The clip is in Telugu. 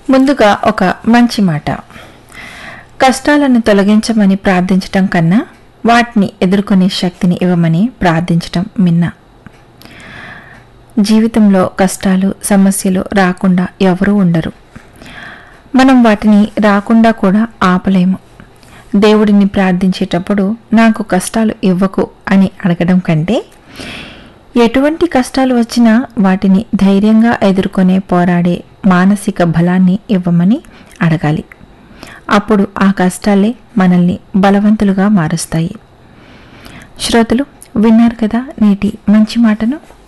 ముందుగా ఒక మంచి మాట కష్టాలను తొలగించమని ప్రార్థించటం కన్నా వాటిని ఎదుర్కొనే శక్తిని ఇవ్వమని ప్రార్థించటం మిన్న జీవితంలో కష్టాలు సమస్యలు రాకుండా ఎవరూ ఉండరు మనం వాటిని రాకుండా కూడా ఆపలేము దేవుడిని ప్రార్థించేటప్పుడు నాకు కష్టాలు ఇవ్వకు అని అడగడం కంటే ఎటువంటి కష్టాలు వచ్చినా వాటిని ధైర్యంగా ఎదుర్కొనే పోరాడే మానసిక బలాన్ని ఇవ్వమని అడగాలి అప్పుడు ఆ కష్టాలే మనల్ని బలవంతులుగా మారుస్తాయి శ్రోతలు విన్నారు కదా నేటి మంచి మాటను